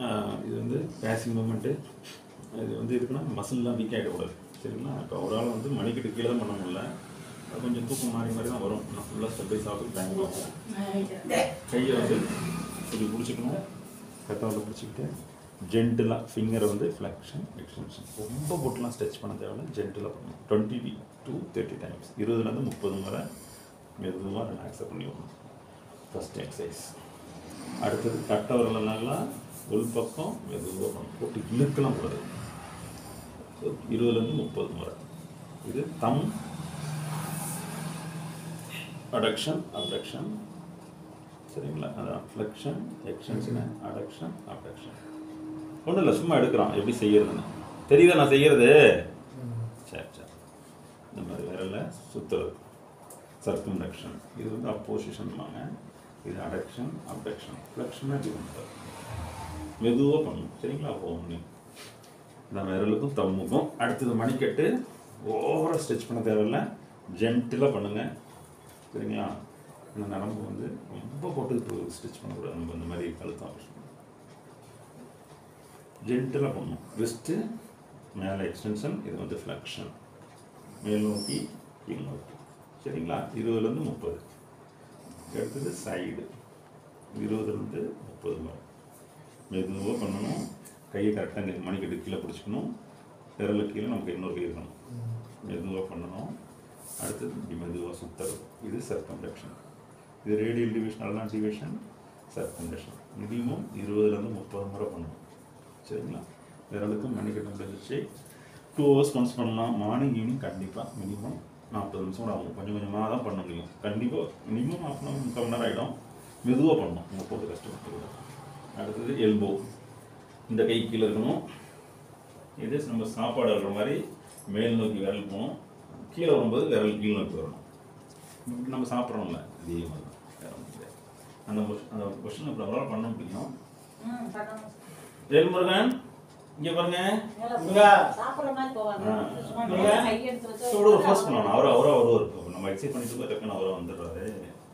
ஆஹ் இது வந்து facing moment இது வந்து இருக்குன்னா மசில்லாம் வீக் ஆகிடக்கூடாது சரிங்களா இப்போ ஒரு ஆள் வந்து மணிக்கிட்டு கீழே தான் பண்ண முடியல அது கொஞ்சம் தூக்கம் மாறி மாறி தான் வரும் நான் ஃபுல்லாக ஸ்டெப் பை சாப்பிட்டு டைம் ஆகும் கையை வந்து இப்படி பிடிச்சிக்கணும் கத்தாவில் பிடிச்சிக்கிட்டு ஜென்டிலாக ஃபிங்கரை வந்து ஃப்ளெக்ஷன் எக்ஸ்டென்ஷன் ரொம்ப போட்டுலாம் ஸ்ட்ரெச் பண்ண தேவையில்ல ஜென்டிலாக பண்ணணும் டுவெண்ட்டி டு தேர்ட்டி டைம்ஸ் இருபதுலேருந்து முப்பது முறை மெதுவாக ரிலாக்ஸாக பண்ணி விடணும் ஃபஸ்ட் எக்ஸசைஸ் அடுத்தது கட்ட வரலாம் உள் பக்கம் மெதுவாக பண்ணணும் போட்டு இழுக்கலாம் கூடாது So, இருபதுலேருந்து முப்பது முறை இது தம் அடக்ஷன் அப்டக்ஷன் சரிங்களா அதான் ஃப்ளெக்ஷன் எக்ஸ்டென்ஷன் அடக்ஷன் அப்டக்ஷன் ஒன்றும் இல்லை சும்மா எடுக்கிறோம் எப்படி செய்யறதுன்னு தெரியுதா நான் செய்யறது சரி சரி இந்த மாதிரி விரல சுற்றுறது சர்க்கம்டக்ஷன் இது வந்து அப்போசிஷன்வாங்க இது அடக்ஷன் அப்டக்ஷன் ஃப்ளெக்ஷனாக இப்படி பண்ணுறது மெதுவாக பண்ணணும் சரிங்களா ஒன்று இந்த விரலுக்கும் தம்முக்கும் அடுத்தது மணிக்கட்டு ஓவராக ஸ்ட்ரெச் பண்ண தேவையில்ல ஜென்டிலாக பண்ணுங்கள் சரிங்களா இந்த நரம்பு வந்து ரொம்ப போட்டு ஸ்டிச் பண்ணக்கூடாது நம்ம இந்த மாதிரி கழுத்தம் ஜென்டலாக பண்ணணும் ரிஸ்ட்டு மேலே எக்ஸ்டென்ஷன் இது வந்து ஃப்ளெக்ஷன் மேல் நோக்கி கீழ் நோக்கி சரிங்களா இருபதுலேருந்து முப்பது அடுத்தது சைடு இருபதுலேருந்து முப்பது மாதிரி மெதுவாக பண்ணணும் கையை கரெக்டாக மணிக்கட்டு கீழே பிடிச்சிக்கணும் விரல கீழே நமக்கு இன்னொரு கை இருக்கணும் மெதுவாக பண்ணணும் அடுத்தது இப்படி மெதுவாக சுற்றுறது இது சர்க்கம்டக்ஷன் இது ரேடியல் டிவிஷன் அல்லா டிவிஷன் சர்க்கம்டக்ஷன் மினிமம் இருபதுலேருந்து முப்பது முறை பண்ணணும் சரிங்களா விரலுக்கும் மணிக்கட்டு முடிஞ்சிச்சு டூ ஹவர்ஸ் ஒன்ஸ் பண்ணலாம் மார்னிங் ஈவினிங் கண்டிப்பாக மினிமம் நாற்பது நிமிஷம் கூட ஆகும் கொஞ்சம் கொஞ்சமாக தான் பண்ண முடியும் கண்டிப்பாக மினிமம் ஹாஃப் அன் ஹவர் முக்கால் மணி நேரம் ஆகிடும் மெதுவாக பண்ணணும் உங்கள் போட்டு கஷ்டப்பட்டு அடுத்தது எல்போ இந்த கை கீழே இருக்கணும் இது நம்ம சாப்பாடு வர்ற மாதிரி மேல் நோக்கி விரல் போகணும் கீழே வரும்போது விரல் கீழ் நோக்கி வரணும் இப்படி நம்ம சாப்பிட்றோம்ல இதே மாதிரி தான் வேற ஒண்ணும் கிடையாது. அந்த பொஷ்- அந்த கொஷின் இப்போ நம்மளால் பண்ண முடியும் வேல்முருகன் இங்கே பாருங்க இங்க சாப்பிடுற மாதிரி போவாங்க ஆ. சும்மா இங்க. கையெடுத்து வச்சு ஸோ ஒரு ஃபோர்ஸ் பண்ணணும் அவரை அவரா வருவார் இப்போ நம்ம எக்ஸைட் பண்ணிட்டு இருக்கோம் டக்குன்னு அவரா வந்துடுறாரு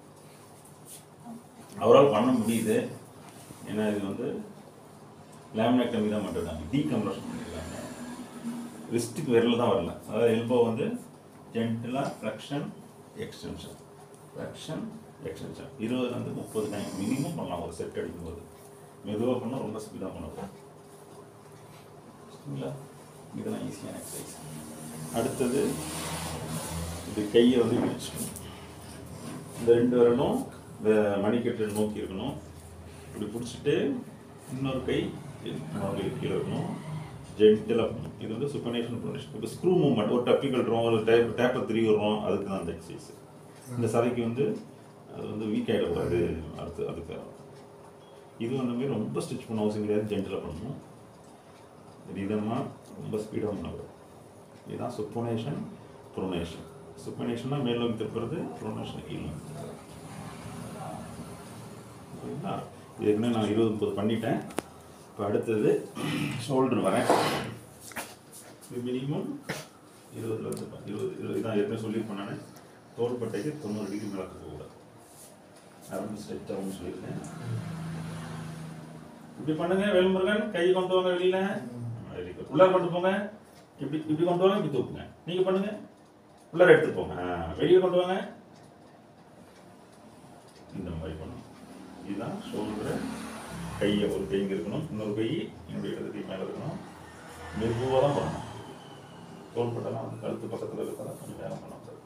அவரால் பண்ண முடியுது ஏன்னா இது வந்து லேமினேக்டமி தான் பண்ணிருக்காங்க டீகம்ப்ரஷன் பண்ணிருக்காங்க ரிஸ்ட்டுக்கு விரல் தான் வரல அதாவது எல்போ வந்து ஜென்டலாக ஃப்ளெக்ஷன் எக்ஸ்டென்ஷன் ஃப்ளெக்ஷன் எக்ஸ்டென்ஷன் இருபதுலேருந்து முப்பது டைம் மினிமம் பண்ணலாம் ஒரு செட் அடிக்கும்போது மெதுவாக பண்ணால் ரொம்ப ஸ்பீடாக பண்ணலாம் சரிங்களா இதெல்லாம் ஈஸியான எக்ஸசைஸ் அடுத்தது இது கையை வந்து விரிச்சுக்கணும் இந்த ரெண்டு விரலும் இந்த மணிக்கட்டு நோக்கி இருக்கணும் இப்படி பிடிச்சிட்டு இன்னொரு கை இன்னொரு கை கீழே இருக்கணும் ஜென்டிலாக இருக்கணும் இது வந்து சுப்பனேஷன் ப்ரொனேஷன் இப்போ ஸ்க்ரூ மூவ்மெண்ட் ஒரு டப்பி கட்டுறோம் ஒரு டேப் டேப்பை திரும்பி விடுறோம் அதுக்கு தான் அந்த எக்ஸசைஸ் இந்த சதைக்கு வந்து அது வந்து வீக் ஆகிடக்கூடாது அடுத்து அதுக்காக இது அந்த மாதிரி ரொம்ப ஸ்டிச் பண்ண அவசியம் கிடையாது ஜென்டிலாக பண்ணணும் இதமாக ரொம்ப ஸ்பீடாக பண்ணக்கூடாது இதுதான் சுப்பனேஷன் ப்ரொனேஷன் சுப்பனேஷன்னா மேல் நோக்கி திருப்புறது ப்ரொனேஷன் கீழ் நோக்கி திருப்புறது. ஓகேங்களா ஏற்கனவே நான் இருபது முப்பது பண்ணிட்டேன் இப்போ அடுத்தது ஷோல்டர் வரேன் இது மினிமம் இருபதுல இருந்து ப- இருபது இருபது இதான் ஏற்கனவே சொல்லியிருப்பேன் நான் தோள்பட்டைக்கு தொண்ணூறு டிகிரி மேலே போகக்கூடாது நரம்பு ஸ்ட்ரெச் ஆகும்னு சொல்லியிருக்கேன் இப்படி பண்ணுங்க வேல்முருகன் கை கொண்டு வாங்க வெளியில வெரி குட் உள்ளார கொண்டு போங்க இப்படி இப்படி கொண்டு வாங்க இப்படி தூக்குங்க நீங்க பண்ணுங்க உள்ளார எடுத்து போங்க ஆ, வெளியே கொண்டு வாங்க இந்த மாதிரி பண்ணணும் இதுதான் ஷோல்டர் கையை ஒரு கை இங்க இருக்கணும் இன்னொரு கை என்னுடைய இடது கை மேலே இருக்கணும் மெதுவாக தான் பண்ணணும் தோள்பட்டெல்லாம் வந்து கழுத்து பக்கத்தில் இருக்கிறதா கொஞ்சம் வேகம் பண்ணணும் சார்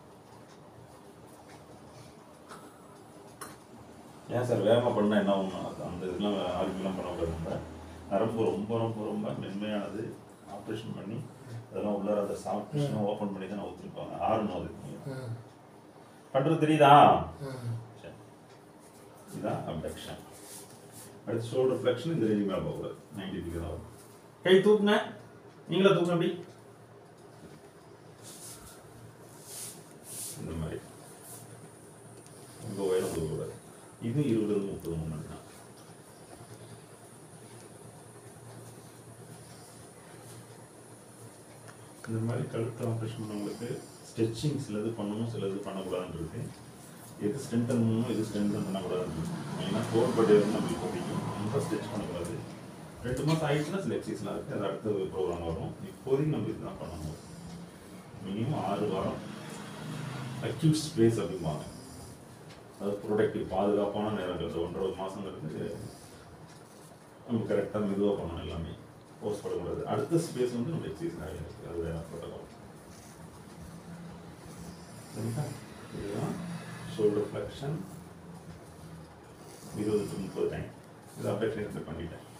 ஏன் சார் வேகமாக பண்ணால் என்ன ஆகும் அது அந்த இதெல்லாம் ஆர்கியூலாம் பண்ணக்கூடாது நம்ம நரம்பு ரொம்ப ரொம்ப ரொம்ப மென்மையானது ஆப்ரேஷன் பண்ணி அதெல்லாம் உள்ளார அந்த சாப்பிட்டு ஓப்பன் பண்ணி தான் ஊற்றிருப்பாங்க ஆறணும் அதுக்கு பண்ணுறது தெரியுதா சரி இதுதான் அப்டக்ஷன் அடுத்து ஷோல்டர் ஃப்ளெக்ஷன் இந்த ரேஞ்ச் மேலே போகக்கூடாது நைன்டி டிகிரி தான் வரும் கை தூக்குங்க நீங்களே தூக்குங்க அப்படி இந்த மாதிரி ரொம்ப உயரம் தூக்கக்கூடாது இது இருபது முப்பது மூமெண்ட் தான் இந்த மாதிரி கழுத்து ஆப்ரேஷன் பண்ணவங்களுக்கு ஸ்ட்ரெச்சிங் சிலது பண்ணணும் சிலது பண்ணக்கூடாதுன்னு இருக்கு எது ஸ்ட்ரென்தன் பண்ணணும் எது ஸ்ட்ரென்தன் பண்ணக்கூடாதுன்னு இருக்கு மெயினாக தோள்பட்டை வந்து நம்மளுக்கு பிடிக்கும் ரொம்ப ஸ்ட்ரெச் பண்ணக்கூடாது ரெண்டு மாதம் ஆயிடுச்சுன்னா சில எக்ஸசைஸ்லாம் இருக்குது அது அடுத்த ப்ரோக்ராம் வரும் இப்போதைக்கு நம்ம இதுதான் பண்ணணும் மினிமம் ஆறு வாரம் அக்யூட் ஸ்பேஸ் அப்படிம்பாங்க அது ப்ரொடக்டிவ் பாதுகாப்பான நேரங்கள் ஒன்றரை மாதங்கிறது நம்ம கரெக்டாக மெதுவாக பண்ணணும் எல்லாமே போஸ்ட் பண்ணக்கூடாது அடுத்த ஸ்பேஸ் வந்து நம்ம எக்ஸசைஸ் நிறைய இருக்குது அது வேறு ப்ரோட்டோகால் சரிங்களா இதுதான் ஷோல்டர் ஃப்ளெக்ஷன் இருபது டு முப்பது டைம் இது அப்படியே ட்ரெயினில் பண்ணிட்டேன்